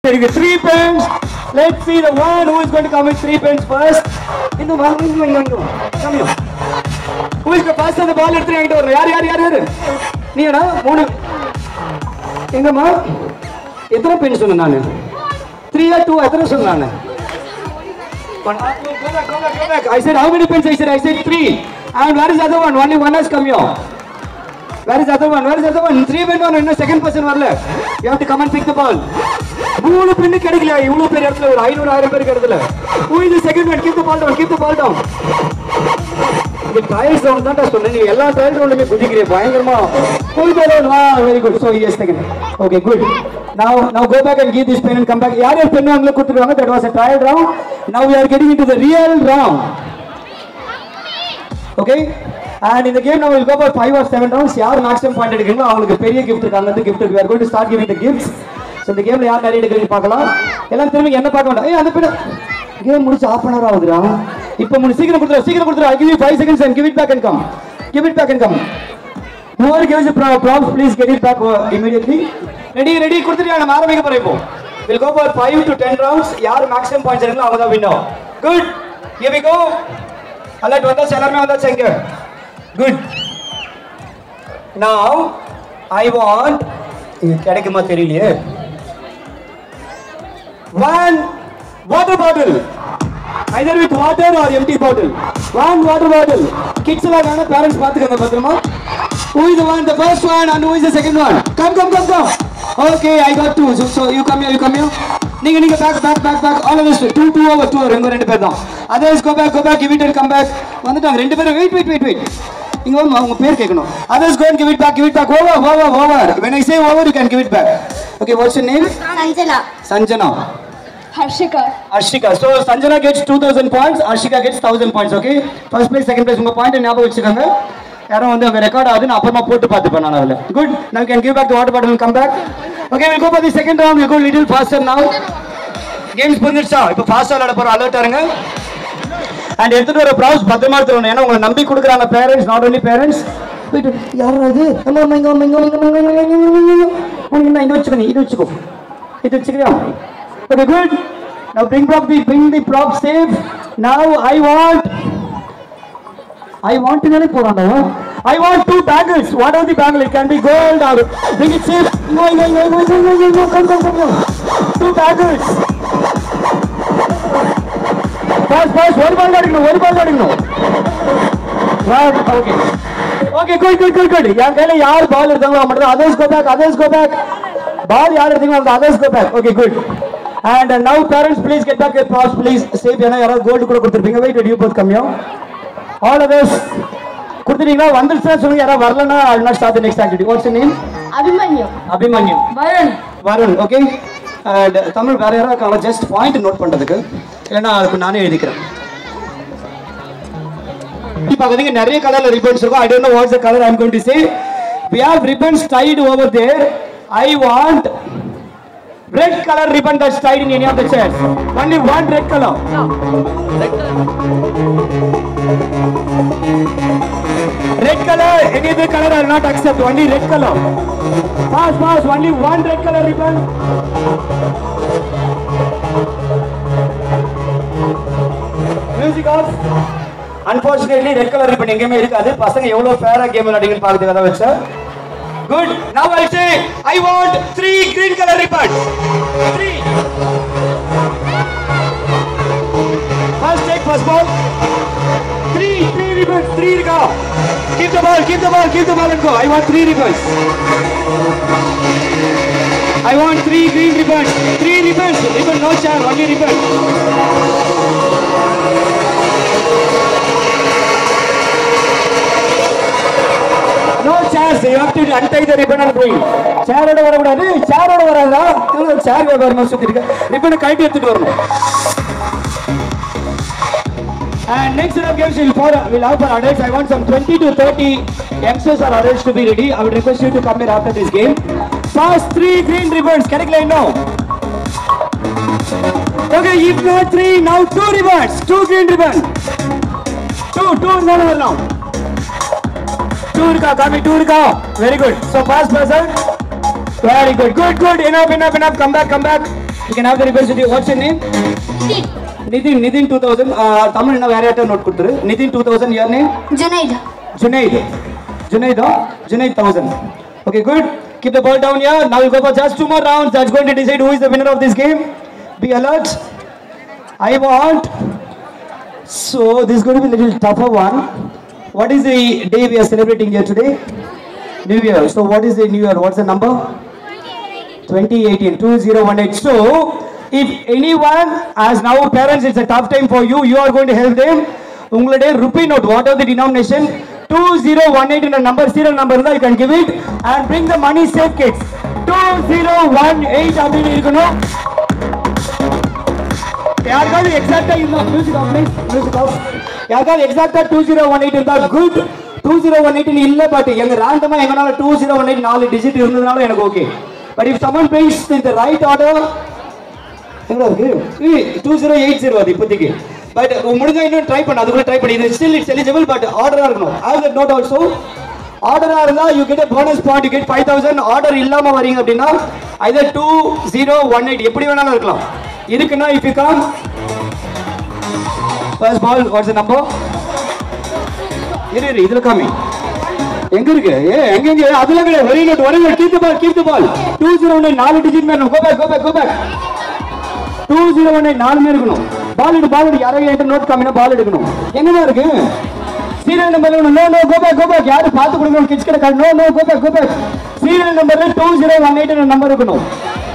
Very good. Three pens. Let's see the one who is going to come with three pens first. இந்த மாதிரி இங்க இங்க இங்க come here. Who is the first அந்த பால் எடுத்து என்கிட்ட வரணும் யார் யார் யார் யார் நீடா மூணு எங்கம்மா எத்தனை பென் சொன்னேன் நான் த்ரீயா டூ எத்தனை சொன்னேன் நான் One. Go back, go back, go back. I said how many pens? I said I said three. And where is the other one? Only one has come here. Where is the other one? Where is the other one? Three pen one. இன்னும் second person வரல. You have to come and pick the ball. மூணு பின்னு கிடைக்கல இவ்வளவு பெரிய இடத்துல ஒரு ஐநூறு ஆயிரம் பேருக்கு இடத்துல Who is the second one? Keep the ball down. Keep the ball down. இது ட்ரையல்ஸ் ரவுண்ட் தான் சொன்னேன் நீங்க எல்லா ட்ரையல் ரவுண்டுமே குதிக்கிறீங்க பயங்கரமா போய் போய் வா very good so yes second okay good now now go back and give this pen and come back யார் யார் பென் அவங்களுக்கு கொடுத்துருவாங்க that was a trial round now we are getting into the real round okay and in the game now we'll go about five or seven rounds யார் maximum point எடுக்கிறீங்களோ அவங்களுக்கு பெரிய gift இருக்கு அங்க இருந்து gift இருக்கு we are going to start giving the gifts so இந்த கேம்ல யார் நிறைய எடுக்கிறீங்க பார்க்கலாம் எல்லாம் திரும்பி என்ன பார்க்க வேண்டாம் ஏய் அந்த பின்ன கேம் முடிச்சு half an hour ஆகுதுடா இப்போ முடி சீக்கிரம் கொடுத்துரு சீக்கிரம் கொடுத்துரு I give you 5 seconds and give it back and come give it back and come whoever gives the pro- props please get it back uh, immediately ready ready கொடுத்துட்டு நம்ம ஆரம்பிக்க போறோம் இப்போ we'll go for 5 to 10 rounds யார் maximum points எடுங்களோ அவங்க தான் win ஆகும் good here we go alert வந்தாச்சு எல்லாருமே வந்தாச்சு இங்க குட் now i want இது கிடைக்குமா தெரியலையே one water bottle either with water or empty bottle one water bottle kids எல்லாம் வேணா parents பாத்துக்கங்க பத்திரமா who is the one the first one and who is the second one come come come come okay i got two so, so you come here you come here நீங்க நீங்க back back back back all of us two two over two over இவங்க ரெண்டு பேர் தான் others go back go back give it and come back வந்துட்டாங்க ரெண்டு பேரும் wait wait wait wait இங்க வந்து அவங்க பேர் கேட்கணும் others go and give it back give it back over over over when i say over you can give it back okay what's your name Sanjana. sanjana Harshika. Arshika. So Sanjana gets 2000 points, Arshika gets 1000 points, okay? First place, second place, உங்க point ஞாபகம் வச்சுக்கோங்க யாரும் வந்து அங்க record ஆகுது நான் அப்புறமா போட்டு பார்த்துப்பேன் நான் அதுல good now can give back the water bottle and come back okay we'll go for the second round we'll go little faster now games புரிஞ்சிருச்சா இப்போ ஃபாஸ்டா விளையாட போறோம் அலர்ட் இருங்க அண்ட் எடுத்துட்டு வர ப்ராப்ஸ் பத்திரமா எடுத்துருவோம் ஏன்னா உங்களை நம்பி கொடுக்குறாங்க பேரண்ட்ஸ் நாட் only பேரண்ட்ஸ் போயிட்டு யார் அது அம்மா அம்மா இங்க அம்மா இங்க அம்மா இங்க அம்மா இங்க அம்மா இங்க அம்மா இங்க இது வச்சுக்கோ நீ இது வச்சுக்கோ இது வச்சுக்கிறியா Okay, good. Now bring prop the bring the prop safe. Now I want I want to know போறானோ I want two bangles. What are the bangle? It can be gold or bring it safe. No, no, no, no, no, no, no, no, come, come, come, come. Two bangles. Pass, pass. ஒரு பால் அடிக்கணும் ஒரு பால் அடிக்கணும் Right, okay. Okay, good, good, good, good. என் கையில யார் பால் எடுத்தாங்களோ மட்டும் others go back, others go back. பால் யார் எடுத்தீங்களோ அந்த others go back. Okay, good. And uh, now parents, please get back your props, please. Save ஏன்னா யாராவது கோல்டு கூட கொடுத்துருப்பீங்க wait you both come here. All of us கொடுத்துட்டீங்களா வந்துருச்சுன்னா சொல்லுங்க யாராவது வரலன்னா I will not start the next activity. What's your name? Abhimanyu. Abhimanyu Varun. Varun okay Tamil வேற யாராவது இருக்காங்களா ஜஸ்ட் பாயிண்ட் நோட் பண்றதுக்கு இல்லைன்னா அதுக்கு நானே எழுதிக்கிறேன் இப்போ அதுக்கு நிறைய கலர்ல ரிப்பன்ஸ் இருக்கும் I don't know what's the colour I am going to say we have ribbons tied over there i want red color ribbon that's tied in any of the chairs only one red color red color any other color i will not accept only red color pass pass only one red color ribbon music off unfortunately red colour ribbon எங்கேயுமே இருக்காது பசங்க எவ்வளவு ஃபேரா game விளையாடுங்கன்னு பார்க்கறதுக்கு அதை வச்சா good now I say I want three green colour ribbon three first take first ball three three ribbons three இருக்கா keep the ball keep the ball keep the ball and go I want three ribbons I want three green ribbons. Three ribbons. Ribbon no chair, only ribbon. No chairs. You have to untie the ribbon and bring. சேரோட வரக்கூடாது சேரோட வராதா சேர் வியாபாரமா சுத்தி இருக்க ரிப்பனை கழட்டி எடுத்துட்டு வரணும் And next set of games we'll, for, we'll have for adults. I want some 20 to 30 youngsters or adults to be ready. I would request you to come here after this game. Pass three green ribbons. Correct line now. Okay, if not three, now two ribbons. Two green ribbons. Two, two in one now. Two இருக்கா காமி two இருக்கா very good so pass person very good good good enough enough enough come back come back You can have the request with you. What's your name? Nitin. Nitin 2000. Uh, Tamil என்ன வேற யார்ட்ட note கொடுத்துரு. Nitin 2000. Your name? Junaid. Junaid. Junaid, huh? Junaid 1000. Okay, good. Keep the ball down here. Now we'll go for just two more rounds. That's going to decide who is the winner of this game. Be alert. I want. So this is going to be a little tougher one. What is the day we are celebrating here today? New Year. So what is the New Year? What's the number? 2018 2018 so if anyone has now parents it's a tough time for you you are going to help them உங்களுடைய rupee note whatever the denomination 2018 என்ற number serial number இருந்தா you can give it and bring the money safe kids 2018 அப்படின்னு இருக்கணும் யாருக்காவது எக்ஸாக்டா இருந்தா music of music off யாருக்காவது எக்ஸாக்டா டூ ஜீரோ ஒன் எயிட் இருந்தா good two zero one eight இல்ல பட் எங்க ரேண்டமா எங்கனால டூ ஜீரோ ஒன் எயிட் நாலு டிஜிட் இருந்ததுனால எனக்கு okay but if someone place இந்த ரைட் ஆர்டர் எங்க இருக்கு டூ ஜீரோ எயிட் ஜீரோ அது இப்போதைக்கு பட் முடிஞ்சா இன்னும் ட்ரை பண்ண அதுக்குள்ள ட்ரை பண்ணி இது ஸ்டில் இட்ஸ் எலிஜிபிள் பட் ஆர்டரா இருக்கணும் ஹேவ் தட் நோட் ஆல்சோ ஆர்டரா இருந்தா you get bonus point you get five thousand order இல்லாம வரீங்க அப்படின்னா either two zero one eight எப்படி வேணாலும் இருக்கலாம் இருக்குன்னா if you come first ball what's number இரு இரு இதுல காமி எங்க இருக்கு ஏ எங்க எங்க அதுல கிடையாது ஒரே நோட் ஒரே note keep the ball keep the ball 209 நாலு digit man go back go back go back 209 நாலுமே இருக்கணும் பால் எடு பால் எடு யாரோ என்கிட்ட நோட் காமினா பால் எடுக்கணும் எங்கதான் இருக்கு serial number no no go back go back யாரு பார்த்து கொடுக்கணும் கிட்ஸ் கிட்ட no no go back go back serial நம்பர்ல 2018 நம்பர் இருக்கணும்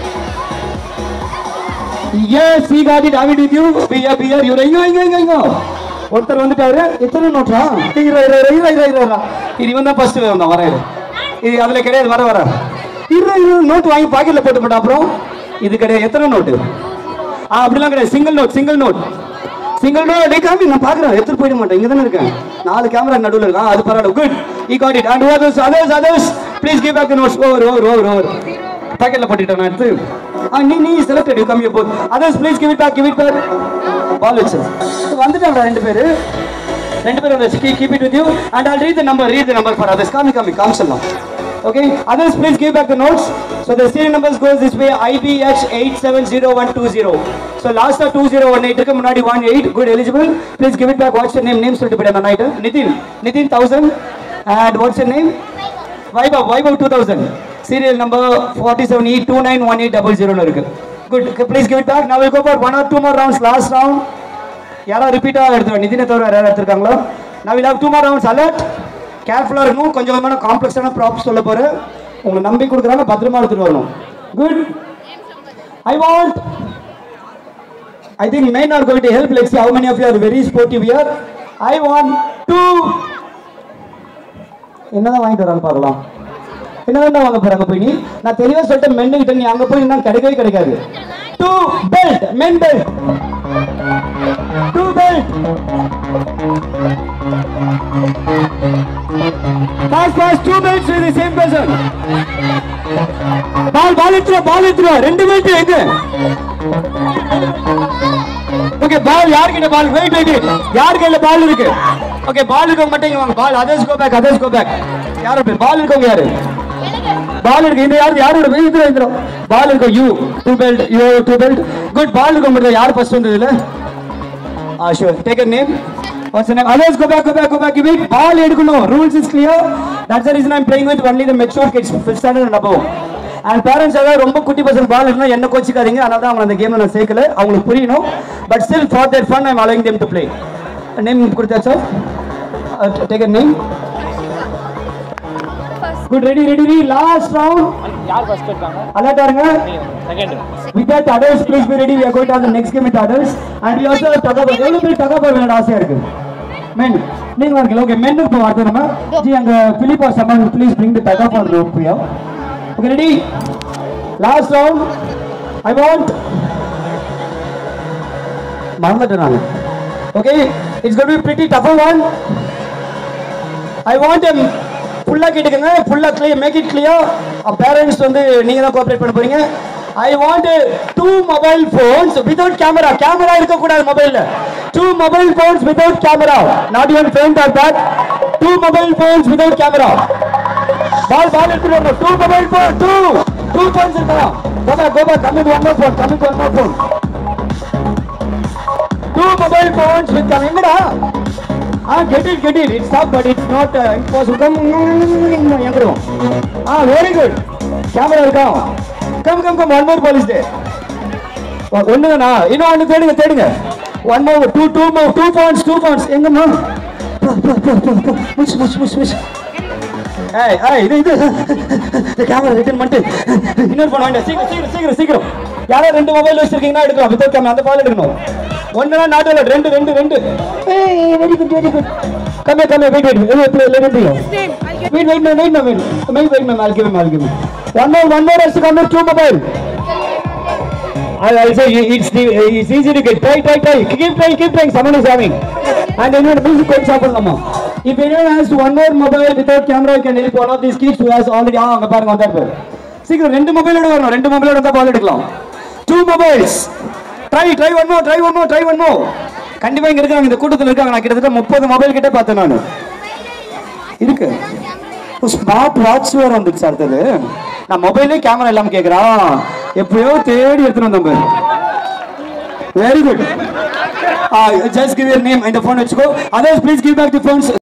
Yes, he got it. Have it with you. Be here, be here. You இங்க இங்க இங்க இங்க ஒருத்தர் வந்துட்டாரு எத்தனை நோட்டா இரு இரு இரு இரு இரு இரு இது இவன் தான் ஃபர்ஸ்ட் வந்தான் வரேன் இது அதுல கிடையாது வர வர இரு இரு நோட் வாங்கி பாக்கெட்ல போட்டு போட்டா அப்புறம் இது கிடையாது எத்தனை நோட்டு ஆ அப்படிலாம் கிடையாது single note single note single note டே காமி நான் பாக்குறேன் எடுத்துட்டு போயிட மாட்டேன் இங்க தானே இருக்கேன் நாலு கேமரா நடுவுல இருக்கான் அது பரவாயில்ல good he got it and others others others please give back notes over over over over பாக்கெட்ல போட்டுட்டேன் நான் எடுத்து ஆ நீ நீ selected you come you both others please give it back give it back ball வச்சு வந்துட்டாங்க ரெண்டு பேரு ரெண்டு பேரும் வந்து keep it with you and all read the number read the number for others காமி காமி காமிச்சிடலாம் okay others please give back the notes so the serial numbers goes this way IBH eight seven zero one two zero so லாஸ்ட்டாக two zero one eight இருக்கு முன்னாடி one eight good eligible please give it back what's name name சொல்லிட்டு போயிட்டேன் night Nithin Nithin thousand and what's name Vaibhav Vaibhav two thousand serial number forty seven E two nine one eight double ஜீரோல இருக்கு good please give it back நான் will go for one R two more rounds last round யாராவது ரிப்பீட்டாக எடுத்துருவேன் நிதினை தவிர வேறு யாராவது எடுத்திருக்காங்களோ நான் will have two more rounds alert கேர்ஃபுல்லாக இருக்கணும் கொஞ்சம் கொஞ்சமான காம்ப்ளெக்ஸான ப்ராப்ஸ் சொல்ல போகிறேன் உங்களை நம்பி கொடுக்குறாங்க பத்திரமா எடுத்துட்டு வரணும் good I want I think men are going to help. Let's see how many of you are very sportive here. I want two. என்னதான் வாங்கிட்டு வராங்க பார்க்கலாம் என்னதான் வாங்க போறாங்க போய் நீ நான் தெளிவா சொல்லிட்டேன் மென்னு கிட்ட நீ அங்க போய் நான் கிடைக்கவே கிடைக்காது two belt men belt two belt pass pass two belts with same person ball ball எடுத்துரு பால் எடுத்துரு ரெண்டு பெல்ட் எங்க ஓகே பால் யார் கிட்ட பால் வெயிட் வெயிட் யார் கையில பால் இருக்கு ஓகே பால் இருக்கவங்க மட்டும் இங்க வாங்க ball others go back others go back யார் பேர் பால் இருக்கவங்க யாரு பால் இருக்கு இந்த யார் யாரோட வெயிட் இதுல இதுல பால் இருக்கு you two belt you two belt good ball இருக்கவங்க மட்டும் யார் ஃபர்ஸ்ட் வந்ததுல ஆ sure take a name What's the name? Others go back, go back, go back. Give it. Ball எடுக்கணும். Rules is clear. That's the reason I'm playing with only the mature kids, fifth standard and above. And parents ஏதாவது ரொம்ப குட்டி பசங்க பால் இருக்குன்னா என்ன கோச்சிக்காதீங்க அதனால தான் அவங்க அந்த கேம்ல நான் சேர்க்கல அவங்களுக்கு புரியணும் but still for their fun I'm allowing them to play name கொடுத்தாச்சா take a name good ready ready ready last round யார் ஃபர்ஸ்ட் இருக்காங்க அலர்ட் ஆருங்க second With that, others, please be ready. We are going to have the next game with others. And we also have Tagabar. எவ்வளவு பேர் தகவல் விளையாட ஆசையா இருக்கு மென் நீங்க இருக்கீங்க ஓகே மென் இப்போ அடுத்து நம்ம ஜி அங்க Philip or someone please bring the தகவல் for group ya okay ready last round I want மறந்துட்டேன் நான் okay it's got be pretty tough one I want em ஃபுல்லாக கேட்டுக்கங்க ஃபுல்லாக clear make it clear parents வந்து நீங்கள் தான் கோஆப்ரேட் பண்ண போறீங்க I want two mobile phones without camera camera இருக்கக்கூடாது மொபைலில் two mobile phones without camera not even frame or back two mobile phones without camera ball ball எடுத்துட்டு வரணும் two mobile phone two two points இருக்கா கோபா கோபா கம்மி one more phone கம்மி one more phone two mobile phones with எங்கடா ஆ get it get it it's stop but it's not impossible come எங்கடும் ஆ வெரி குட் கேமரா இருக்கா come come come one more பாலிஸ் டே ஒண்ணுங்கண்ணா இன்னும் ஒன்று தேடுங்க தேடுங்க one more two two more two points two points எங்கம்மா முஷ் முஷ் முஷ் முஷ் ஏய் ஏய் இது இது இந்த கேமரா ரிட்டர்ன் பண்ணிட்டு இன்னொரு பண்ண வேண்டாம் சீக்கிரம் சீக்கிரம் சீக்கிரம் சீக்கிரம் யாரோ ரெண்டு மொபைல் வச்சிருக்கீங்கன்னா எடுக்கலாம் வித்தவுட் கேமரா அந்த பால் எடுக்கணும் ஒன்றுனா நாட் அலர்ட் ரெண்டு ரெண்டு ரெண்டு ஏய் வெரி குட் வெரி குட் கம்மியா கம்மியா wait wait wait let me wait wait wait wait wait wait wait ma'am I'll give him I'll give him one more one more has to come with two mobile I will say it's the it's easy to get try try try keep trying keep trying someone is having and anyone music coach சாப்பிடலாமா if anyone has one more mobile without camera you can help one of these kids who has already ஆ அங்க பாருங்க வந்தார் பாரு சீக்கிரம் ரெண்டு மொபைலோட வரணும் ரெண்டு மொபைலோட இருந்தா பால் எடுக்கலாம் two mobiles try try one more try one more try one more கண்டிப்பா இங்க இருக்காங்க இந்த கூட்டத்தில் இருக்காங்க நான் கிட்டத்தட்ட முப்பது மொபைல் கிட்ட பார்த்தேன் நான் இருக்கு ஸ்மார்ட் வாட்ச் வேற வந்துச்சு அடுத்தது நான் மொபைலே கேமரா இல்லாம கேக்குறான் எப்பயோ தேடி எடுத்துட்டு வந்தோம் very good just give your name இந்த ஃபோன் வச்சுக்கோ others please give back the phones